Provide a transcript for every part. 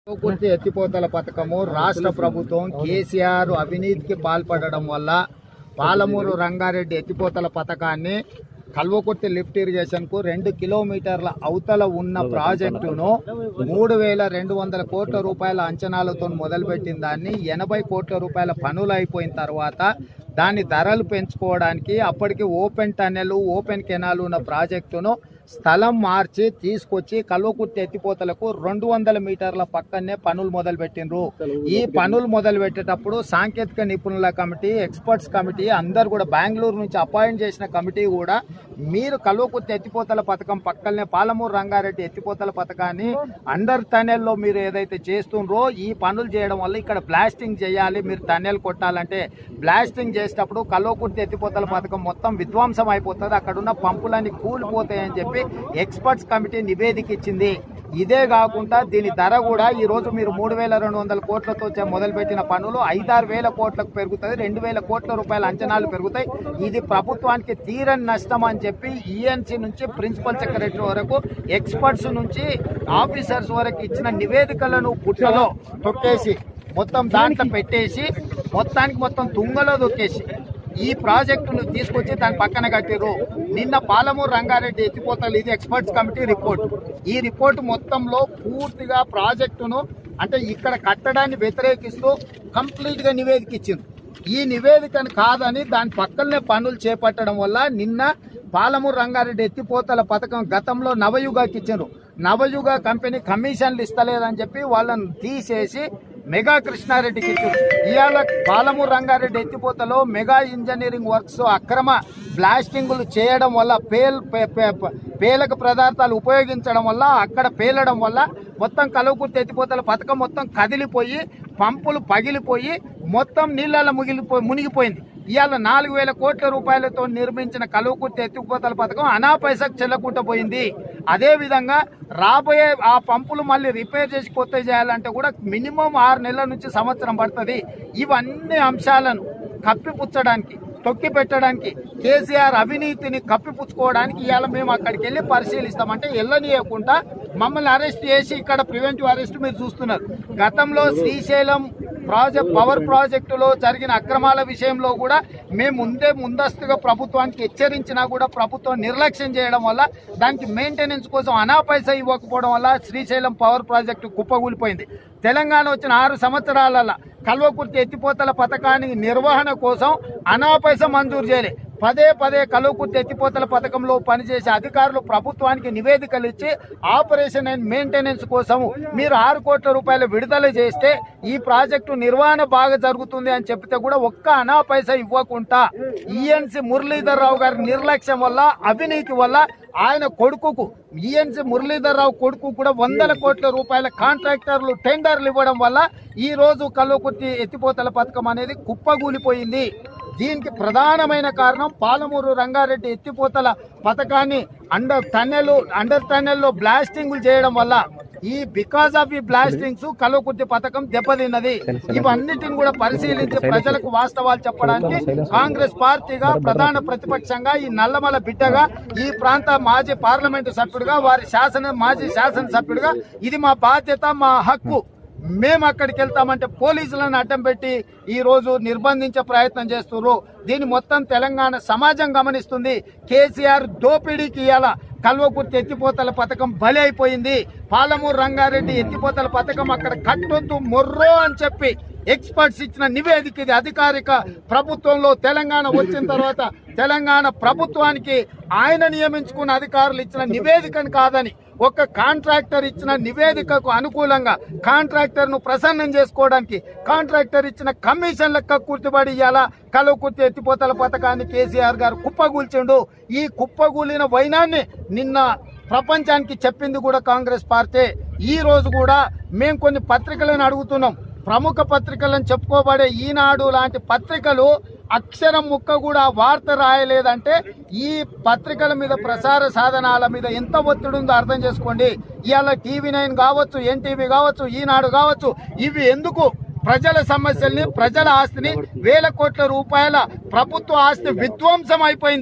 పూర్తి ఎత్తిపోతల పథకము రాష్ట్ర ప్రభుత్వం కేసీఆర్ అవినీతికి పాల్పడడం వల్ల పాలమూరు రంగారెడ్డి ఎత్తిపోతల పథకాన్ని కల్వకుర్తి లిఫ్ట్ ఇరిగేషన్ కు రెండు కిలోమీటర్ల అవతల ఉన్న ప్రాజెక్టును మూడు వేల రెండు వందల కోట్ల రూపాయల అంచనాలతో మొదలుపెట్టిన దాన్ని ఎనభై కోట్ల రూపాయల పనులు అయిపోయిన తర్వాత దాని ధరలు పెంచుకోవడానికి అప్పటికి ఓపెన్ టన్నెల్ ఓపెన్ కెనాల్ ఉన్న ప్రాజెక్టును స్థలం మార్చి తీసుకొచ్చి కల్వకుర్తి ఎత్తిపోతలకు రెండు వందల మీటర్ల పక్కనే పనులు మొదలు పెట్టిండ్రు ఈ పనులు మొదలు పెట్టేటప్పుడు సాంకేతిక నిపుణుల కమిటీ ఎక్స్పర్ట్స్ కమిటీ అందరు కూడా బెంగళూరు నుంచి అపాయింట్ చేసిన కమిటీ కూడా మీరు కల్వకుర్తి ఎత్తిపోతల పథకం పక్కనే పాలమూరు రంగారెడ్డి ఎత్తిపోతల పథకాన్ని అండర్ టనెల్లో మీరు ఏదైతే చేస్తుండ్రో ఈ పనులు చేయడం వల్ల ఇక్కడ బ్లాస్టింగ్ చేయాలి మీరు టనెల్ కొట్టాలంటే బ్లాస్టింగ్ చేసేటప్పుడు కల్వకుర్తి ఎత్తిపోతల పథకం మొత్తం విధ్వంసం అయిపోతుంది అక్కడ ఉన్న పంపులన్నీ కూలిపోతాయని చెప్పి ఎక్స్పర్ట్స్ కమిటీ నివేదిక ఇచ్చింది ఇదే కాకుండా దీని ధర కూడా ఈ రోజు మీరు మూడు వేల రెండు వందల కోట్లతో చే- మొదలుపెట్టిన పనులు ఐదారు వేల కోట్లకు పెరుగుతుంది రెండు వేల కోట్ల రూపాయల అంచనాలు పెరుగుతాయి ఇది ప్రభుత్వానికి తీరని నష్టం అని చెప్పి ఈఎన్సీ నుంచి ప్రిన్సిపల్ సెక్రటరీ వరకు ఎక్స్పర్ట్స్ నుంచి ఆఫీసర్స్ వరకు ఇచ్చిన నివేదికలను పుట్టలో తొక్కేసి మొత్తం దాంట్లో పెట్టేసి మొత్తానికి మొత్తం తుంగలో దొక్కేసి ఈ ప్రాజెక్టును తీసుకొచ్చి దాని పక్కన కట్టిరు నిన్న పాలమూరు రంగారెడ్డి ఎత్తిపోతలు ఇది ఎక్స్పర్ట్స్ కమిటీ రిపోర్ట్ ఈ రిపోర్ట్ మొత్తంలో పూర్తిగా ప్రాజెక్టును అంటే ఇక్కడ కట్టడాన్ని వ్యతిరేకిస్తూ కంప్లీట్ గా నివేదిక ఇచ్చింది ఈ నివేదికను కాదని దాని పక్కనే పనులు చేపట్టడం వల్ల నిన్న పాలమూరు రంగారెడ్డి ఎత్తిపోతల పథకం గతంలో నవయుగాకి ఇచ్చారు నవయుగ కంపెనీ కమిషన్లు ఇస్తలేదని చెప్పి వాళ్ళని తీసేసి మెగా కృష్ణారెడ్డికి ఇచ్చారు ఇవాళ పాలమూరు రంగారెడ్డి ఎత్తిపోతలో మెగా ఇంజనీరింగ్ వర్క్స్ అక్రమ బ్లాస్టింగులు చేయడం వల్ల పేల్ పే- పే- పే- పేలక పదార్థాలు ఉపయోగించడం వల్ల అక్కడ పేలడం వల్ల మొత్తం కలువకుర్తి ఎత్తిపోతల పథకం మొత్తం కదిలిపోయి పంపులు పగిలిపోయి మొత్తం నీళ్ళలో ముగిలిపోయి మునిగిపోయింది ఇవాళ నాలుగు వేల కోట్ల రూపాయలతో నిర్మించిన కలువకుర్తి ఎత్తిపోతల పథకం అనా పైసకు చెల్లకుండా పోయింది అదే విధంగా రాబోయే ఆ పంపులు మళ్ళీ రిపేర్ చేసి కొత్త చేయాలంటే కూడా మినిమం ఆరు నెలల నుంచి సంవత్సరం పడుతుంది ఇవన్నీ అంశాలను కప్పిపుచ్చడానికి తొక్కి పెట్టడానికి కేసీఆర్ అవినీతిని కప్పిపుచ్చుకోవడానికి ఇవాళ మేము అక్కడికి వెళ్ళి పరిశీలిస్తామంటే వెళ్ళనీయకుండా మమ్మల్ని అరెస్ట్ చేసి ఇక్కడ ప్రివెంటివ్ అరెస్ట్ మీరు చూస్తున్నారు గతంలో శ్రీశైలం ప్రాజెక్ట్ పవర్ ప్రాజెక్టులో జరిగిన అక్రమాల విషయంలో కూడా మేము ముందే ముందస్తుగా ప్రభుత్వానికి హెచ్చరించినా కూడా ప్రభుత్వం నిర్లక్ష్యం చేయడం వల్ల దానికి మెయింటెనెన్స్ కోసం అనా పైసా ఇవ్వకపోవడం వల్ల శ్రీశైలం పవర్ ప్రాజెక్టు కుప్పగూలిపోయింది తెలంగాణ వచ్చిన ఆరు సంవత్సరాల కల్వకుర్తి ఎత్తిపోతల పథకానికి నిర్వహణ కోసం అనా పైసా మంజూరు చేయలే పదే పదే కలువకుర్తి ఎత్తిపోతల పథకంలో పనిచేసే అధికారులు ప్రభుత్వానికి నివేదికలు ఇచ్చి ఆపరేషన్ అండ్ మెయింటెనెన్స్ కోసం మీరు ఆరు కోట్ల రూపాయలు విడుదల చేస్తే ఈ ప్రాజెక్టు నిర్వహణ బాగా జరుగుతుంది అని చెప్తే కూడా ఒక్క అనా పైసా ఇవ్వకుండా ఈఎన్సి మురళీధర్ రావు గారి నిర్లక్ష్యం వల్ల అవినీతి వల్ల ఆయన కొడుకుకు ఈఎన్సి మురళీధర్ రావు కొడుకు కూడా వందల కోట్ల రూపాయల కాంట్రాక్టర్లు టెండర్లు ఇవ్వడం వల్ల ఈ రోజు కల్వకుర్తి ఎత్తిపోతల పథకం అనేది కుప్పగూలిపోయింది దీనికి ప్రధానమైన కారణం పాలమూరు రంగారెడ్డి ఎత్తిపోతల పథకాన్ని అండర్ టన్నెల్ అండర్ టన్నెల్లో బ్లాస్టింగ్లు చేయడం వల్ల ఈ బికాస్ ఆఫ్ ఈ బ్లాస్టింగ్స్ కలువకుర్తి పథకం దెబ్బతిన్నది ఇవన్నిటిని కూడా పరిశీలించి ప్రజలకు వాస్తవాలు చెప్పడానికి కాంగ్రెస్ పార్టీగా ప్రధాన ప్రతిపక్షంగా ఈ నల్లమల బిడ్డగా ఈ ప్రాంత మాజీ పార్లమెంటు సభ్యుడిగా వారి శాసన మాజీ శాసన సభ్యుడిగా ఇది మా బాధ్యత మా హక్కు మేము అక్కడికి వెళ్తామంటే పోలీసులను అడ్డం పెట్టి ఈ రోజు నిర్బంధించే ప్రయత్నం చేస్తున్నారు దీన్ని మొత్తం తెలంగాణ సమాజం గమనిస్తుంది కేసీఆర్ దోపిడీకి ఇవాళ కల్వకుర్తి ఎత్తిపోతల పథకం బలి అయిపోయింది పాలమూరు రంగారెడ్డి ఎత్తిపోతల పథకం అక్కడ కట్టొద్దు మొర్రో అని చెప్పి ఎక్స్పర్ట్స్ ఇచ్చిన నివేదిక ఇది అధికారిక ప్రభుత్వంలో తెలంగాణ వచ్చిన తర్వాత తెలంగాణ ప్రభుత్వానికి ఆయన నియమించుకున్న అధికారులు ఇచ్చిన నివేదికను కాదని ఒక కాంట్రాక్టర్ ఇచ్చిన నివేదికకు అనుకూలంగా కాంట్రాక్టర్ ను ప్రసన్నం చేసుకోవడానికి కాంట్రాక్టర్ ఇచ్చిన కమిషన్లకు కక్కుర్తిబడి ఇయ్యాల కలువకుర్తి ఎత్తిపోతల పథకాన్ని కేసీఆర్ గారు కుప్పగూల్చిండు ఈ కుప్పగూలిన వైనాన్ని నిన్న ప్రపంచానికి చెప్పింది కూడా కాంగ్రెస్ పార్టీ ఈ రోజు కూడా మేము కొన్ని పత్రికలను అడుగుతున్నాం ప్రముఖ పత్రికలను చెప్పుకోబడే ఈనాడు లాంటి పత్రికలు అక్షరం ముక్క కూడా వార్త రాయలేదంటే ఈ పత్రికల మీద ప్రసార సాధనాల మీద ఎంత ఒత్తిడి ఉందో అర్థం చేసుకోండి ఇవాళ టీవీ నైన్ కావచ్చు ఎన్టీవీ కావచ్చు ఈనాడు కావచ్చు ఇవి ఎందుకు ప్రజల సమస్యల్ని ప్రజల ఆస్తిని వేల కోట్ల రూపాయల ప్రభుత్వ ఆస్తి విధ్వంసం అయిపోయింది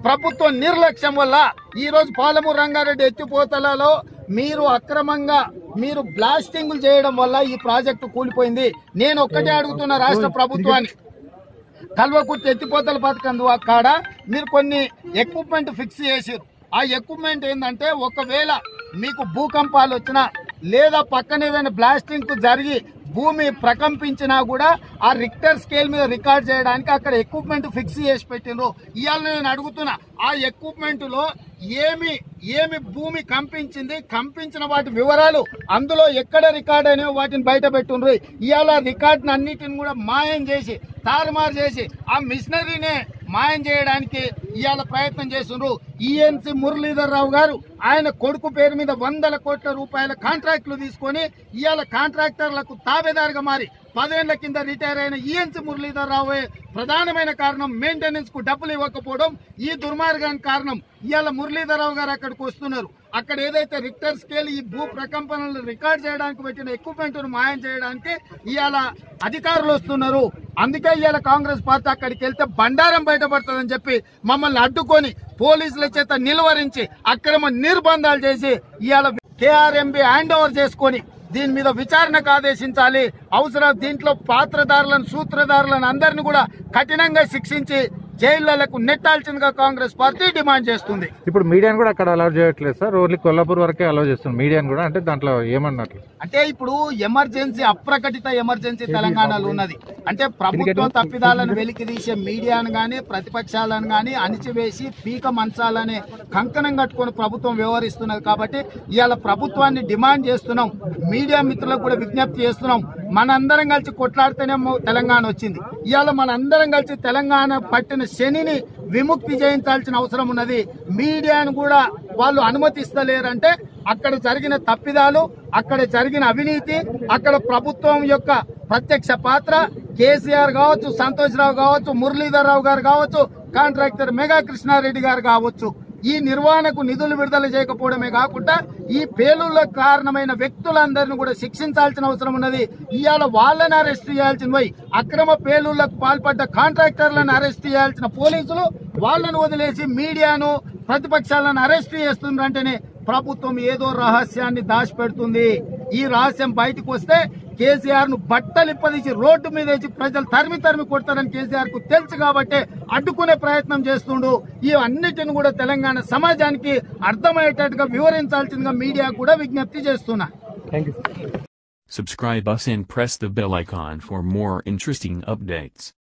ప్రభుత్వ నిర్లక్ష్యం వల్ల ఈ రోజు పాలమూరు రంగారెడ్డి ఎత్తిపోతలలో మీరు అక్రమంగా మీరు బ్లాస్టింగ్లు చేయడం వల్ల ఈ ప్రాజెక్టు కూలిపోయింది నేను ఒక్కటే అడుగుతున్న రాష్ట్ర ప్రభుత్వాన్ని కల్వకుర్తి ఎత్తిపోతల పథకం ద్వా- కాడ మీరు కొన్ని ఎక్విప్మెంట్ ఫిక్స్ చేసారు ఆ ఎక్విప్మెంట్ ఏంటంటే ఒకవేళ మీకు భూకంపాలు వచ్చినా లేదా పక్కన ఏదైనా బ్లాస్టింగ్ కు జరిగి భూమి ప్రకంపించినా కూడా ఆ రిక్టర్ స్కేల్ మీద రికార్డ్ చేయడానికి అక్కడ ఎక్విప్మెంట్ ఫిక్స్ చేసి పెట్టిండ్రు ఇవాళ నేను అడుగుతున్నా ఆ ఎక్విప్మెంట్ లో ఏమి ఏమి భూమి కంపించింది కంపించిన వాటి వివరాలు అందులో ఎక్కడ రికార్డ్ అనేవి వాటిని బయట పెట్టుండ్రు ఇవాళ రికార్డ్ అన్నిటిని కూడా మాయం చేసి తారుమారు చేసి ఆ మిషనరీనే మాయం చేయడానికి ఇవాళ ప్రయత్నం చేస్తుండ్రు ఈఎన్సి మురళీధర్ రావు గారు ఆయన కొడుకు పేరు మీద వందల కోట్ల రూపాయల కాంట్రాక్టులు తీసుకొని ఇవాళ కాంట్రాక్టర్లకు తాబేదారుగా మారి పదేళ్ల కింద రిటైర్ అయిన ఈఎన్సి మురళీధర్ రావు ప్రధానమైన కారణం మెయింటెనెన్స్ కు డబ్బులు ఇవ్వకపోవడం ఈ దుర్మార్గానికి కారణం ఇవాళ మురళీధర్ రావు గారు అక్కడికి వస్తున్నారు అక్కడ ఏదైతే రిక్టర్ స్కేల్ ఈ భూ ప్రకంపనలు రికార్డ్ చేయడానికి పెట్టిన ఎక్విప్మెంట్ ను మాయం చేయడానికి ఇవాళ అధికారులు వస్తున్నారు అందుకే ఇవాళ కాంగ్రెస్ పార్టీ అక్కడికి వెళ్తే బండారం బయటపడుతుందని చెప్పి మమ్మల్ని అడ్డుకొని పోలీసుల చేత నిలువరించి అక్రమ నిర్బంధాలు చేసి ఇవాళ కేఆర్ఎంబి హ్యాండ్ ఓవర్ చేసుకొని దీని మీద విచారణకు ఆదేశించాలి అవసరం దీంట్లో పాత్రదారులను సూత్రధారులను అందరిని కూడా కఠినంగా శిక్షించి జైళ్లకు నెట్టాల్సిందిగా కాంగ్రెస్ పార్టీ డిమాండ్ చేస్తుంది ఇప్పుడు మీడియాని కూడా అక్కడ అలౌ చేయట్లేదు సార్ ఓన్లీ కొల్లాపూర్ వరకే అలౌ చేస్తుంది మీడియాని కూడా అంటే దాంట్లో ఏమన్నట్లు అంటే ఇప్పుడు ఎమర్జెన్సీ అప్రకటిత ఎమర్జెన్సీ తెలంగాణలో ఉన్నది అంటే ప్రభుత్వ తప్పిదాలను వెలికి తీసే మీడియాను గాని ప్రతిపక్షాలను గాని అణిచివేసి పీక మంచాలనే కంకణం కట్టుకొని ప్రభుత్వం వ్యవహరిస్తున్నది కాబట్టి ఇవాళ ప్రభుత్వాన్ని డిమాండ్ చేస్తున్నాం మీడియా మిత్రులకు కూడా విజ్ఞప్తి చేస్తున్నాం మనందరం కలిసి కొట్లాడితేనే మొ- తెలంగాణ వచ్చింది ఇవాళ మనందరం కలిసి తెలంగాణ పట్టిన శనిని విముక్తి చేయించాల్సిన అవసరం ఉన్నది మీడియాను కూడా వాళ్ళు అనుమతిస్తలేరంటే అక్కడ జరిగిన తప్పిదాలు అక్కడ జరిగిన అవినీతి అక్కడ ప్రభుత్వం యొక్క ప్రత్యక్ష పాత్ర కేసీఆర్ కావచ్చు సంతోష్ రావు కావచ్చు మురళీధర్ రావు గారు కావచ్చు కాంట్రాక్టర్ మెగా కృష్ణారెడ్డి గారు కావచ్చు ఈ నిర్వహణకు నిధులు విడుదల చేయకపోవడమే కాకుండా ఈ పేలుళ్లకు కారణమైన వ్యక్తులందరినీ కూడా శిక్షించాల్సిన అవసరం ఉన్నది ఇవాళ వాళ్ళని అరెస్ట్ చేయాల్సిన పోయి అక్రమ పేలుళ్లకు పాల్పడ్డ కాంట్రాక్టర్లను అరెస్ట్ చేయాల్సిన పోలీసులు వాళ్ళను వదిలేసి మీడియాను ప్రతిపక్షాలను అరెస్ట్ చేస్తుందంటేనే ప్రభుత్వం ఏదో రహస్యాన్ని దాచిపెడుతుంది ఈ రహస్యం బయటకు వస్తే కేసీఆర్ ను బట్టలిప్పదీసి రోడ్డు మీద వేసి ప్రజలు తరిమి తరిమి కొడతారని కేసీఆర్ కు తెలుసు కాబట్టి అడ్డుకునే ప్రయత్నం చేస్తుండు ఈ అన్నిటిని కూడా తెలంగాణ సమాజానికి అర్థమయ్యేటట్టుగా వివరించాల్సిందిగా మీడియా కూడా విజ్ఞప్తి చేస్తున్నా Subscribe us and press the bell icon for more interesting updates.